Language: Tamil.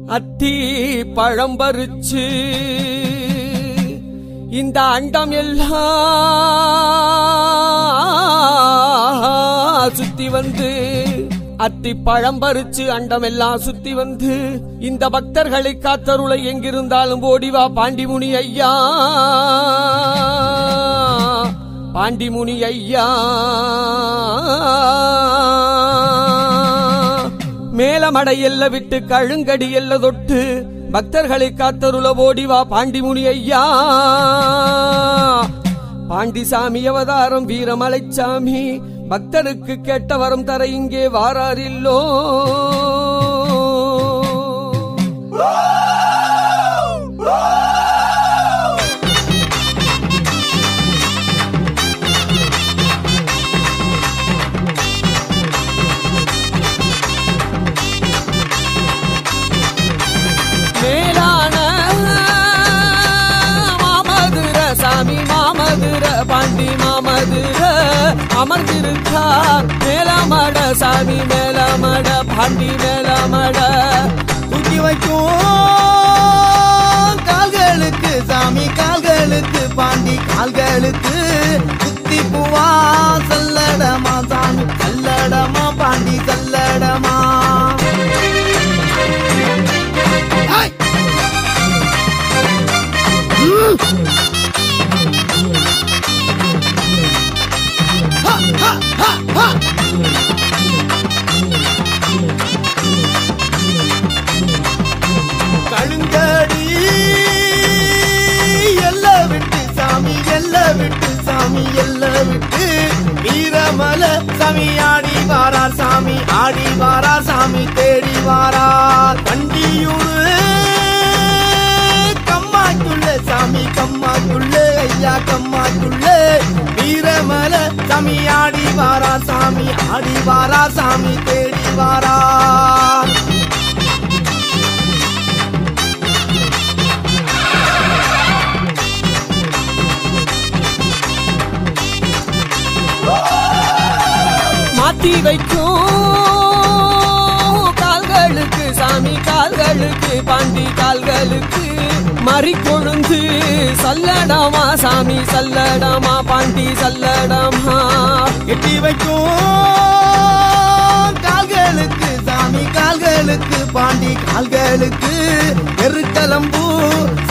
அத்தி பழம் பறிச்சு இந்த அண்டம் எல்லாம் சுத்தி வந்து அத்தி பழம் பறிச்சு அண்டம் எல்லாம் சுத்தி வந்து இந்த பக்தர்களை காத்தருளை எங்கிருந்தாலும் ஓடிவா பாண்டிமுனி ஐயா பாண்டிமுனி ஐயா மேலமடை எல்ல விட்டு கழுங்கடி எல்ல தொட்டு பக்தர்களை காத்தருள ஓடிவா பாண்டிமுனி ஐயா பாண்டிசாமி அவதாரம் வீரமலைச்சாமி பக்தருக்கு கேட்ட வரம் தர இங்கே வாராரில்லோ மேலான மாமதுர சாமி மாமதுர பாண்டி மாமதுர அமர்ந்திருக்கார் மேலமட சாமி மேலமட பாண்டி மேலமட தூக்கி வைக்கும் கால்களுக்கு சாமி கால்களுக்கு பாண்டி கால்களுக்கு குத்தி பூவா சல்லடமா சாமி சல்லடமா பாண்டி சல்லடமா ஐ! ஹா, ஹா, ஹா, ஹா! கழுங்கடி எல்ல விட்டு சாமி எல்ல விட்டு சாமி எல்ல விட்டு வீரமல சாமி ஆடி வாரார் சாமி ஆடி வாரார் சாமி தேடி வாரார் கண்டியூரு கம்மாக்குள்ள சாமி கம்மாக்குள்ள ஐயா கம்மாக்குள்ள வீரமல சாமி ஆடி வாரார் சாமி ஆடி வாரார் சாமி தேடி வாரார் மாத்தி வைக்கும் கால்களுக்கு சாமி கால்களுக்கு பாண்டி கால்களுக்கு மறி கொழுந்து சல்லடமா சாமி சல்லடமா பாண்டி சல்லடமா எட்டி வைக்கும் கால்களுக்கு சாமி கால்களுக்கு பாண்டி கால்களுக்கு எருக்கலம்பூ